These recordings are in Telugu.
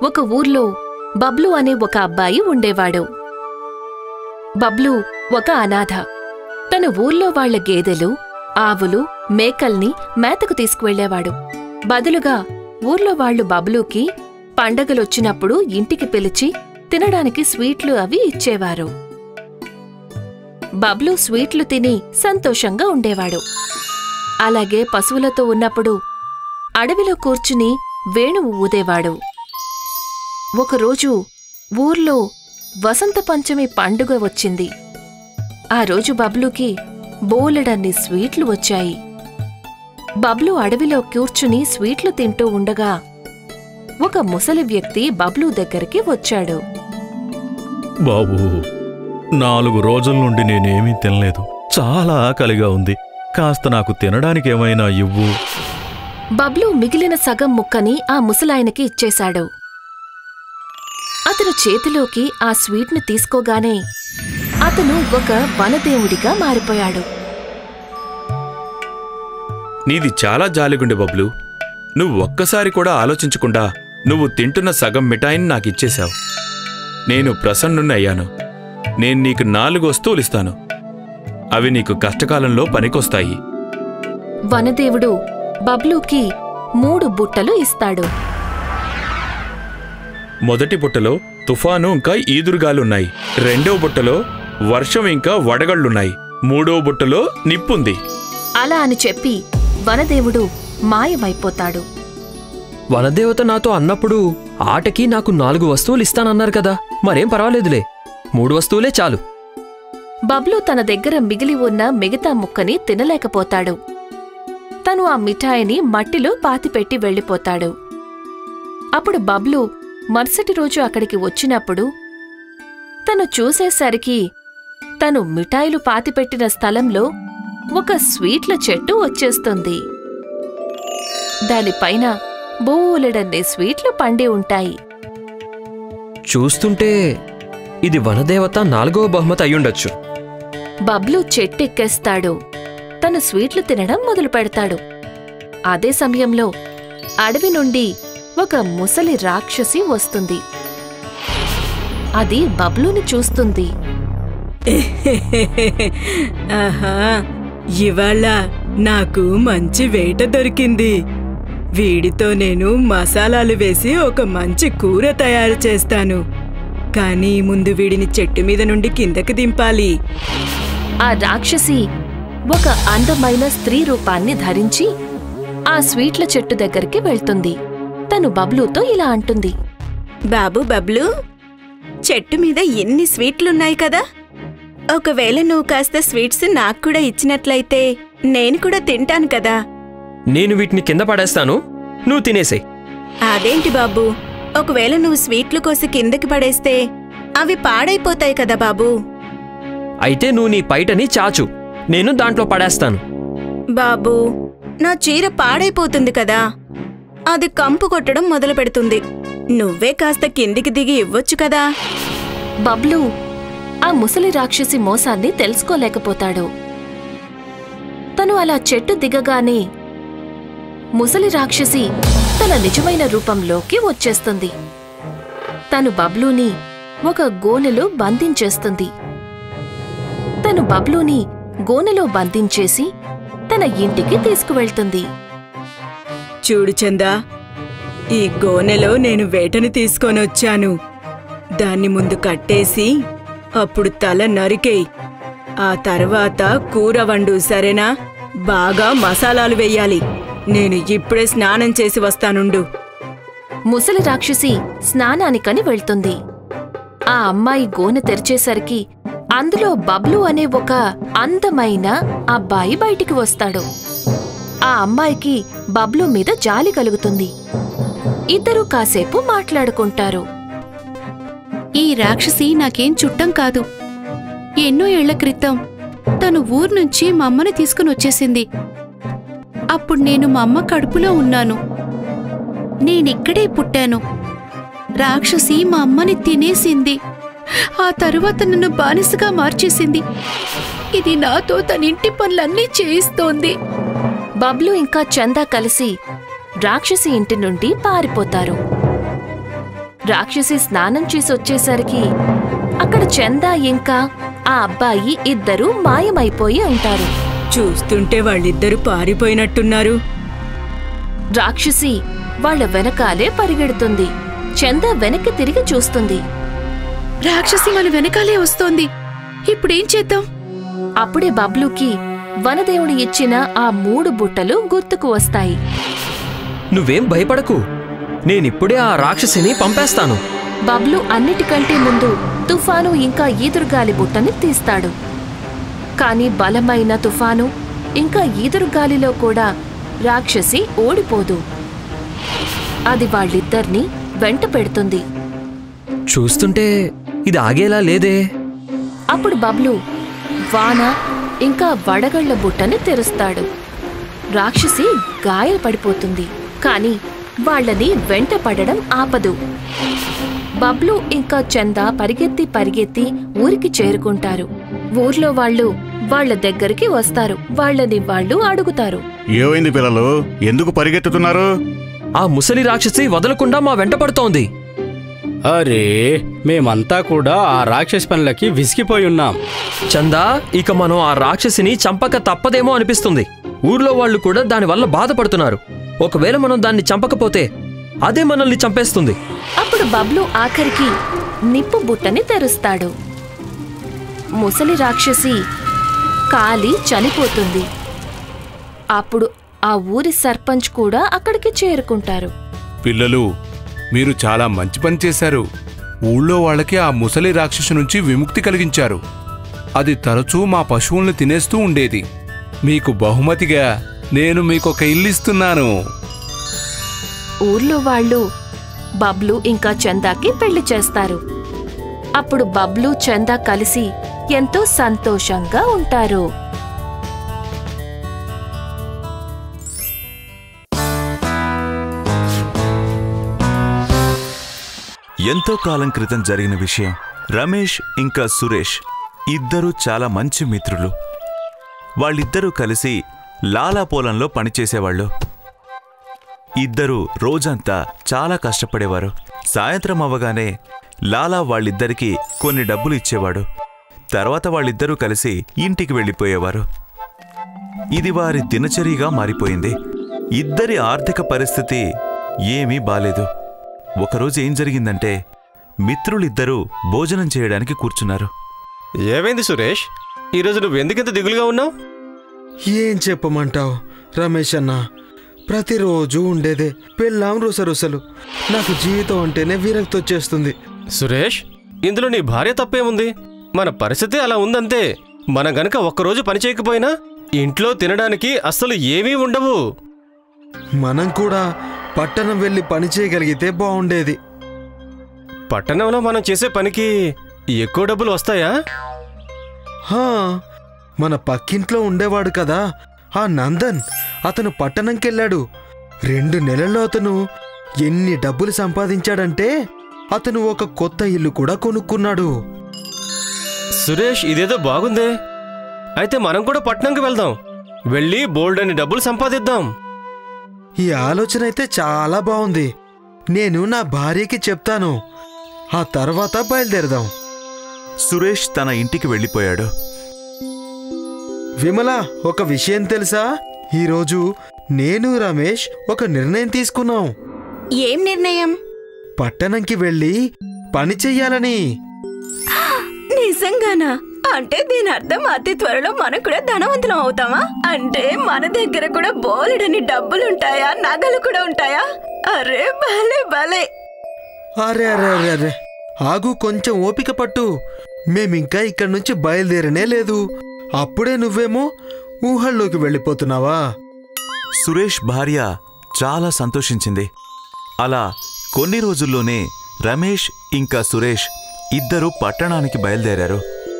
ఒక ఊర్లో బబ్లు అనే ఒక అబ్బాయి ఉండేవాడు బబ్లు ఒక అనాథ తన ఊర్లో వాళ్ళ గేదెలు ఆవులు మేకల్ని మేతకు తీసుకువెళ్లేవాడు బదులుగా ఊర్లో వాళ్ళు బబ్లూకి పండగలొచ్చినప్పుడు ఇంటికి పిలిచి తినడానికి స్వీట్లు అవి ఇచ్చేవారు బబ్లు స్వీట్లు తిని సంతోషంగా ఉండేవాడు అలాగే పశువులతో ఉన్నప్పుడు అడవిలో కూర్చుని వేణువు ఊదేవాడు ఒకరోజు ఊర్లో వసంత పంచమి పండుగ వచ్చింది ఆ రోజు బబ్లుకి బోలెడన్ని స్వీట్లు వచ్చాయి బబ్లు అడవిలో కూర్చుని స్వీట్లు తింటూ ఉండగా ఒక ముసలి వ్యక్తి బబ్లు దగ్గరికి వచ్చాడు బాబూ నాలుగు రోజుల నుండి నేనేమీ తినలేదు చాలా ఆకలిగా ఉంది కాస్త నాకు తినడానికి ఏమైనా ఇవ్వు బబ్లు మిగిలిన సగం ముక్కని ఆ ముసలాయనకి ఇచ్చేశాడు అతను చేతిలోకి ఆ స్వీట్ను తీసుకోగానే అతను ఒక వనదేవుడిగా మారిపోయాడు నీది చాలా జాలిగుండె బబ్లు నువ్వు ఒక్కసారి కూడా ఆలోచించకుండా నువ్వు తింటున్న సగం మిఠాయిని నాకిచ్చేశావు నేను ప్రసన్నుణ్ణి అయ్యాను నేను నీకు నాలుగు వస్తువులు ఇస్తాను అవి నీకు కష్టకాలంలో పనికొస్తాయి వనదేవుడు బబ్లూకి మూడు బుట్టలు ఇస్తాడు మొదటి బుట్టలో తుఫాను ఇంకా ఈదురుగాలున్నాయి రెండో బుట్టలో వర్షం ఇంకా వడగళ్లున్నాయి మూడో బుట్టలో నిప్పుంది అలా అని చెప్పి వనదేవుడు మాయమైపోతాడు వనదేవత నాతో అన్నప్పుడు ఆటకి నాకు నాలుగు వస్తువులు ఇస్తానన్నారు కదా మరేం పర్వాలేదులే మూడు వస్తువులే చాలు బబ్లు తన దగ్గర మిగిలి ఉన్న మిగతా ముక్కని తినలేకపోతాడు తను ఆ మిఠాయిని మట్టిలో పాతిపెట్టి వెళ్ళిపోతాడు అప్పుడు బబ్లు మరుసటి రోజు అక్కడికి వచ్చినప్పుడు తను చూసేసరికి తను మిఠాయిలు పాతిపెట్టిన స్థలంలో ఒక స్వీట్ల చెట్టు వచ్చేస్తుంది దానిపైన బోలెడన్ని స్వీట్లు పండి ఉంటాయి చూస్తుంటే ఇది వనదేవత నాలుగవ బహుమతి అయ్యుండొచ్చు బబ్లు చెట్టెక్కేస్తాడు తను స్వీట్లు తినడం మొదలు పెడతాడు అదే సమయంలో అడవి నుండి ఒక ముసలి రాక్షసి వస్తుంది అది బబ్లుని చూస్తుంది ఆహా ఇవాళ నాకు మంచి వేట దొరికింది వీడితో నేను మసాలాలు వేసి ఒక మంచి కూర తయారు చేస్తాను కానీ ముందు వీడిని చెట్టు మీద నుండి కిందకి దింపాలి ఆ రాక్షసి ఒక అందమైన స్త్రీ రూపాన్ని ధరించి ఆ స్వీట్ల చెట్టు దగ్గరికి వెళ్తుంది తను బబ్లుతో ఇలా అంటుంది బాబు బబ్లు చెట్టు మీద ఎన్ని స్వీట్లున్నాయి కదా ఒకవేళ నువ్వు కాస్త స్వీట్స్ నాకు కూడా ఇచ్చినట్లయితే నేను కూడా తింటాను కదా నేను వీటిని కింద పడేస్తాను నువ్వు తినేసేయ్ అదేంటి బాబు ఒకవేళ నువ్వు స్వీట్లు కోసి కిందకి పడేస్తే అవి పాడైపోతాయి కదా బాబు అయితే నువ్వు నీ పైటని చాచు నేను దాంట్లో పడేస్తాను బాబు నా చీర పాడైపోతుంది కదా అది కంపు కొట్టడం మొదలు పెడుతుంది నువ్వే కాస్త కిందికి దిగి ఇవ్వొచ్చు కదా బబ్లు ఆ ముసలి రాక్షసి మోసాన్ని తెలుసుకోలేకపోతాడు తను అలా చెట్టు దిగగానే ముసలి రాక్షసి తన నిజమైన రూపంలోకి వచ్చేస్తుంది తను బబ్లూని ఒక గోనెలో బంధించేస్తుంది తను బబ్లూని గోనెలో బంధించేసి తన ఇంటికి తీసుకువెళ్తుంది చూడు చందా ఈ గోనెలో నేను వేటని తీసుకొనొచ్చాను దాన్ని ముందు కట్టేసి అప్పుడు తల నరికేయ్ ఆ తర్వాత కూర వండు సరేనా బాగా మసాలాలు వెయ్యాలి నేను ఇప్పుడే స్నానం చేసి వస్తానుండు ముసలి రాక్షసి స్నానానికని వెళ్తుంది ఆ అమ్మాయి గోనె తెరిచేసరికి అందులో బబ్లు అనే ఒక అందమైన అబ్బాయి బయటికి వస్తాడు ఆ అమ్మాయికి బబ్లు మీద జాలి కలుగుతుంది ఇద్దరూ కాసేపు మాట్లాడుకుంటారు ఈ రాక్షసి నాకేం చుట్టం కాదు ఎన్నో ఏళ్ల క్రితం తను ఊరు నుంచి మా అమ్మని తీసుకుని వచ్చేసింది అప్పుడు నేను మా అమ్మ కడుపులో ఉన్నాను నేనిక్కడే పుట్టాను రాక్షసి మా అమ్మని తినేసింది ఆ తరువాత నన్ను బానిసగా మార్చేసింది ఇది నాతో తన ఇంటి పనులన్నీ చేయిస్తోంది బబ్లు ఇంకా చందా కలిసి రాక్షసి ఇంటి నుండి పారిపోతారు రాక్షసి స్నానం చేసి వచ్చేసరికి అక్కడ చందా ఇంకా ఆ అబ్బాయి ఇద్దరూ మాయమైపోయి ఉంటారు చూస్తుంటే వాళ్ళిద్దరూ పారిపోయినట్టున్నారు రాక్షసి వాళ్ళ వెనకాలే పరిగెడుతుంది చందా వెనక్కి తిరిగి చూస్తుంది రాక్షసి మన వెనకాలే వస్తోంది ఇప్పుడేం చేద్దాం అప్పుడే బబ్లుకి వనదేవుడు ఇచ్చిన ఆ మూడు బుట్టలు గుర్తుకు వస్తాయి నువ్వేం భయపడకు నేనిప్పుడే ఆ రాక్షసిని పంపేస్తాను బబ్లు అన్నిటికంటే ముందు తుఫాను ఇంకా ఈదురుగాలి బుట్టని తీస్తాడు కాని బలమైన తుఫాను ఇంకా ఈదురుగాలిలో కూడా రాక్షసి ఓడిపోదు అది వాళ్ళిద్దర్నీ వెంట పెడుతుంది చూస్తుంటే ఇది ఆగేలా లేదే అప్పుడు బబ్లు వాన ఇంకా వడగళ్ల బుట్టని తెరుస్తాడు రాక్షసి గాయపడిపోతుంది కాని వాళ్ళని వెంట పడడం ఆపదు బబ్లు ఇంకా చంద పరిగెత్తి పరిగెత్తి ఊరికి చేరుకుంటారు ఊర్లో వాళ్ళు వాళ్ళ దగ్గరికి వస్తారు వాళ్ళని వాళ్ళు అడుగుతారు ఏమైంది పిల్లలు ఎందుకు పరిగెత్తుతున్నారు ఆ ముసలి రాక్షసి వదలకుండా మా వెంట పడుతోంది అరే మేమంతా కూడా ఆ రాక్షస్ పనులకి విసిగిపోయి ఉన్నాం చందా ఇక మనం ఆ రాక్షసిని చంపక తప్పదేమో అనిపిస్తుంది ఊర్లో వాళ్ళు కూడా దానివల్ల బాధపడుతున్నారు ఒకవేళ మనం దాన్ని చంపకపోతే అదే మనల్ని చంపేస్తుంది అప్పుడు బబ్లు ఆఖరికి నిప్పు బుట్టని తెరుస్తాడు ముసలి రాక్షసి కాలి చనిపోతుంది అప్పుడు ఆ ఊరి సర్పంచ్ కూడా అక్కడికి చేరుకుంటారు పిల్లలు మీరు చాలా మంచి పని చేశారు ఊళ్ళో వాళ్ళకి ఆ ముసలి రాక్షసు నుంచి విముక్తి కలిగించారు అది తరచూ మా పశువుల్ని తినేస్తూ ఉండేది మీకు బహుమతిగా నేను మీకొక ఇల్లు ఇస్తున్నాను ఊర్లో వాళ్ళు బబ్లు ఇంకా చందాకి పెళ్లి చేస్తారు అప్పుడు బబ్లు చందా కలిసి ఎంతో సంతోషంగా ఉంటారు ఎంతో కాలం క్రితం జరిగిన విషయం రమేష్ ఇంకా సురేష్ ఇద్దరూ చాలా మంచి మిత్రులు వాళ్ళిద్దరూ కలిసి లాలా పొలంలో పనిచేసేవాళ్ళు ఇద్దరూ రోజంతా చాలా కష్టపడేవారు సాయంత్రం అవ్వగానే లాలా వాళ్ళిద్దరికీ కొన్ని డబ్బులు ఇచ్చేవాడు తర్వాత వాళ్ళిద్దరూ కలిసి ఇంటికి వెళ్ళిపోయేవారు ఇది వారి దినచర్యగా మారిపోయింది ఇద్దరి ఆర్థిక పరిస్థితి ఏమీ బాలేదు ఒకరోజు ఏం జరిగిందంటే మిత్రులిద్దరూ భోజనం చేయడానికి కూర్చున్నారు ఏమైంది సురేష్ ఈరోజు నువ్వు ఎందుకింత దిగులుగా ఉన్నావు ఏం చెప్పమంటావు రమేష్ అన్న ప్రతిరోజు ఉండేదే పెళ్ళాం రుసరుసలు నాకు జీవితం అంటేనే విరక్తి వచ్చేస్తుంది సురేష్ ఇందులో నీ భార్య తప్పేముంది మన పరిస్థితి అలా ఉందంతే మనం గనక ఒక్కరోజు పని చేయకపోయినా ఇంట్లో తినడానికి అస్సలు ఏమీ ఉండవు మనం కూడా పట్టణం వెళ్ళి పని చేయగలిగితే బాగుండేది పట్టణంలో మనం చేసే పనికి ఎక్కువ డబ్బులు వస్తాయా హా మన పక్కింట్లో ఉండేవాడు కదా ఆ నందన్ అతను పట్టణంకెళ్ళాడు రెండు నెలల్లో అతను ఎన్ని డబ్బులు సంపాదించాడంటే అతను ఒక కొత్త ఇల్లు కూడా కొనుక్కున్నాడు సురేష్ ఇదేదో బాగుందే అయితే మనం కూడా పట్నంకి వెళ్దాం వెళ్ళి బోల్డ్ అని డబ్బులు సంపాదిద్దాం ఈ ఆలోచన అయితే చాలా బాగుంది నేను నా భార్యకి చెప్తాను ఆ తర్వాత బయలుదేరదాం సురేష్ తన ఇంటికి వెళ్ళిపోయాడు విమల ఒక విషయం తెలుసా ఈరోజు నేను రమేష్ ఒక నిర్ణయం తీసుకున్నాం ఏం నిర్ణయం పట్టణంకి వెళ్ళి పని చెయ్యాలని నిజంగానా అంటే దీని అర్థం అతి త్వరలో మనం కూడా ధనవంతులం అవుతామా అంటే మన దగ్గర కూడా బోలెడని డబ్బులుంటాయా నగలు కూడా ఉంటాయా అరే భలే భలే అరే అరే అరే అరే ఆగు కొంచెం ఓపిక పట్టు మేమింకా ఇక్కడి నుంచి బయలుదేరనే లేదు అప్పుడే నువ్వేమో ఊహల్లోకి వెళ్ళిపోతున్నావా సురేష్ భార్య చాలా సంతోషించింది అలా కొన్ని రోజుల్లోనే రమేష్ ఇంకా సురేష్ ఇద్దరూ పట్టణానికి బయలుదేరారు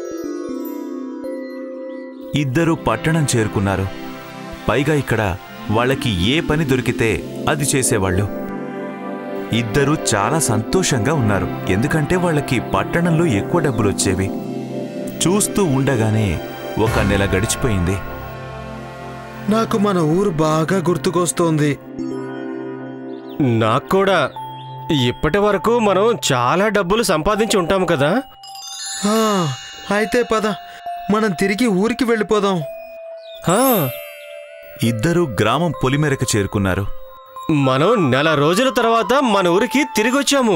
ఇద్దరూ పట్టణం చేరుకున్నారు పైగా ఇక్కడ వాళ్ళకి ఏ పని దొరికితే అది చేసేవాళ్ళు ఇద్దరూ చాలా సంతోషంగా ఉన్నారు ఎందుకంటే వాళ్ళకి పట్టణంలో ఎక్కువ డబ్బులు వచ్చేవి చూస్తూ ఉండగానే ఒక నెల గడిచిపోయింది నాకు మన ఊరు బాగా గుర్తుకొస్తోంది నాకు కూడా ఇప్పటి వరకు మనం చాలా డబ్బులు సంపాదించి ఉంటాము కదా ఆ, అయితే పద మనం తిరిగి ఊరికి వెళ్ళిపోదాం ఇద్దరూ గ్రామం పొలిమేరకు చేరుకున్నారు మనం నెల రోజుల తర్వాత మన ఊరికి తిరిగి వచ్చాము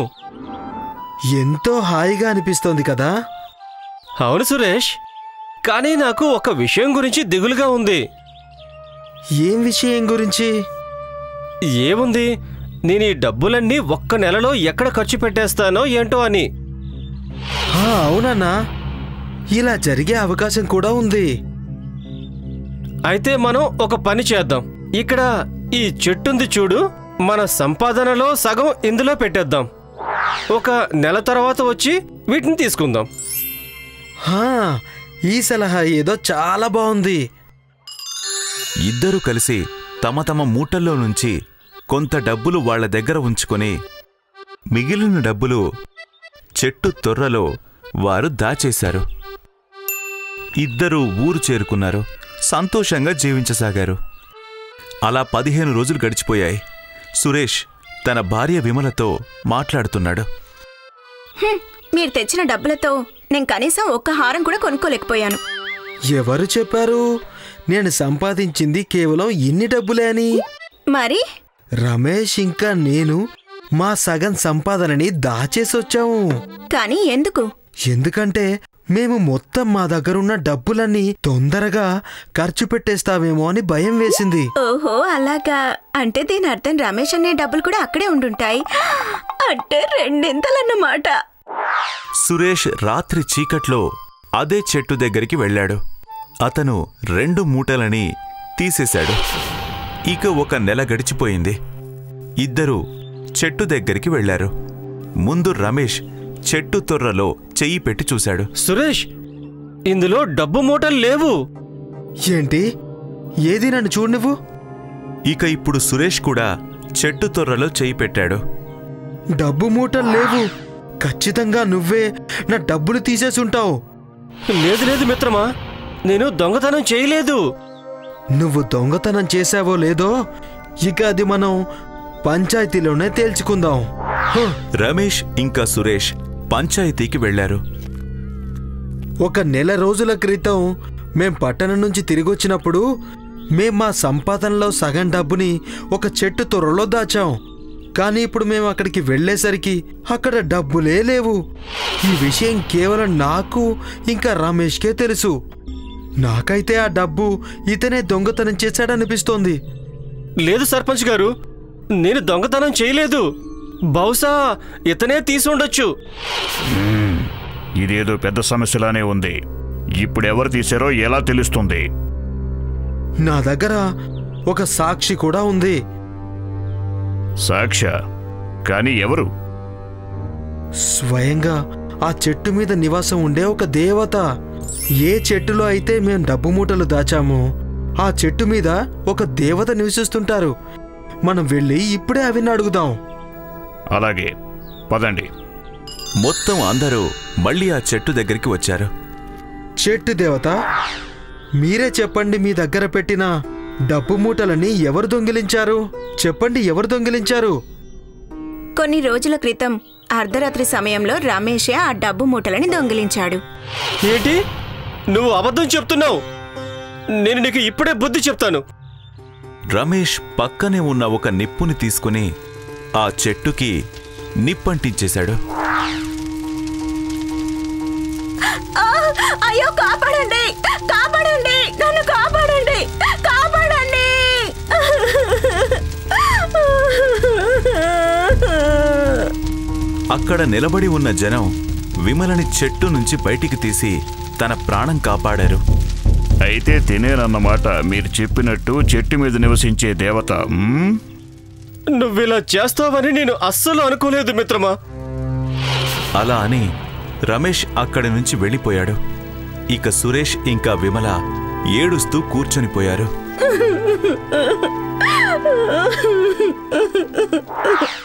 ఎంతో హాయిగా అనిపిస్తోంది కదా అవును సురేష్ కానీ నాకు ఒక విషయం గురించి దిగులుగా ఉంది ఏం విషయం గురించి ఏముంది నేను ఈ డబ్బులన్నీ ఒక్క నెలలో ఎక్కడ ఖర్చు పెట్టేస్తానో ఏంటో అని ఆ, అవునన్నా ఇలా జరిగే అవకాశం కూడా ఉంది అయితే మనం ఒక పని చేద్దాం ఇక్కడ ఈ చెట్టుంది చూడు మన సంపాదనలో సగం ఇందులో పెట్టేద్దాం ఒక నెల తర్వాత వచ్చి వీటిని తీసుకుందాం హా, ఈ సలహా ఏదో చాలా బాగుంది ఇద్దరూ కలిసి తమ తమ మూటల్లో నుంచి కొంత డబ్బులు వాళ్ళ దగ్గర ఉంచుకొని మిగిలిన డబ్బులు చెట్టు తొర్రలో వారు దాచేశారు ఇద్దరూ ఊరు చేరుకున్నారు సంతోషంగా జీవించసాగారు అలా పదిహేను రోజులు గడిచిపోయాయి సురేష్ తన భార్య విమలతో మాట్లాడుతున్నాడు హ్మ్, మీరు తెచ్చిన డబ్బులతో నేను కనీసం ఒక్క హారం కూడా కొనుక్కోలేకపోయాను ఎవరు చెప్పారు నేను సంపాదించింది కేవలం ఇన్ని డబ్బులే అని మరి రమేష్ ఇంకా నేను మా సగం సంపాదనని దాచేసొచ్చాము కానీ ఎందుకు ఎందుకంటే మేము మొత్తం మా దగ్గరున్న డబ్బులన్నీ తొందరగా ఖర్చు పెట్టేస్తావేమో అని భయం వేసింది ఓహో అలాగా అంటే దీని అర్థం రమేష్ అనే డబ్బులు కూడా అక్కడే ఉండుంటాయి అంటే రెండింతలన్నమాట సురేష్ రాత్రి చీకట్లో అదే చెట్టు దగ్గరికి వెళ్ళాడు అతను రెండు మూటలని తీసేశాడు ఇక ఒక నెల గడిచిపోయింది ఇద్దరూ చెట్టు దగ్గరికి వెళ్లారు ముందు రమేష్ చెట్టు తొర్రలో చెయ్యి పెట్టి చూశాడు సురేష్ ఇందులో డబ్బు మూటలు లేవు ఏంటి ఏది నన్ను చూడు నువ్వు ఇక ఇప్పుడు సురేష్ కూడా చెట్టు తొర్రలో చెయ్యి పెట్టాడు డబ్బు మూటలు లేవు ఖచ్చితంగా నువ్వే నా డబ్బులు తీసేసుంటావు లేదు లేదు మిత్రమా నేను దొంగతనం చేయలేదు నువ్వు దొంగతనం చేశావో లేదో ఇక అది మనం పంచాయతీలోనే తేల్చుకుందాం హ, రమేష్ ఇంకా సురేష్ పంచాయతీకి వెళ్లారు ఒక నెల రోజుల క్రితం మేం పట్టణం నుంచి తిరిగొచ్చినప్పుడు మేం మా సంపాదనలో సగం డబ్బుని ఒక చెట్టు తొర్రలో దాచాం కానీ ఇప్పుడు మేము అక్కడికి వెళ్ళేసరికి అక్కడ డబ్బులే లేవు ఈ విషయం కేవలం నాకు ఇంకా రమేష్కే తెలుసు నాకైతే ఆ డబ్బు ఇతనే దొంగతనం చేశాడనిపిస్తోంది లేదు సర్పంచ్ గారు నేను దొంగతనం చేయలేదు బహుశా ఇతనే తీసి ఉండొచ్చు మ్మ్. ఇదేదో పెద్ద సమస్యలానే ఉంది ఇప్పుడు ఎవరు తీశారో ఎలా తెలుస్తుంది నా దగ్గర ఒక సాక్షి కూడా ఉంది సాక్ష కానీ ఎవరు స్వయంగా ఆ చెట్టు మీద నివాసం ఉండే ఒక దేవత ఏ చెట్టులో అయితే మేం డబ్బు మూటలు దాచామో ఆ చెట్టు మీద ఒక దేవత నివసిస్తుంటారు మనం వెళ్ళి ఇప్పుడే అవిని అడుగుదాం అలాగే పదండి మొత్తం అందరూ మళ్ళీ ఆ చెట్టు దగ్గరికి వచ్చారు చెట్టు దేవత మీరే చెప్పండి మీ దగ్గర పెట్టిన డబ్బు మూటలని ఎవరు దొంగిలించారు చెప్పండి ఎవరు దొంగిలించారు కొన్ని రోజుల క్రితం అర్ధరాత్రి సమయంలో రమేషే ఆ డబ్బు మూటలని దొంగిలించాడు ఏంటి నువ్వు అబద్ధం చెప్తున్నావు నేను నీకు ఇప్పుడే బుద్ధి చెప్తాను రమేష్ పక్కనే ఉన్న ఒక నిప్పుని తీసుకుని ఆ చెట్టుకి నిప్పంటించేశాడు ఆ! అయ్యో కాపాడండి కాపాడండి నన్ను కాపాడండి కాపాడండి అక్కడ నిలబడి ఉన్న జనం విమలని చెట్టు నుంచి బయటికి తీసి తన ప్రాణం కాపాడారు అయితే తినేనన్నమాట మీరు చెప్పినట్టు చెట్టు మీద నివసించే దేవత మ్మ్? నువ్విలా చేస్తావని నేను అస్సలు అనుకోలేదు మిత్రమా అలా అని రమేష్ అక్కడి నుంచి వెళ్ళిపోయాడు ఇక సురేష్ ఇంకా విమల ఏడుస్తూ కూర్చొనిపోయారు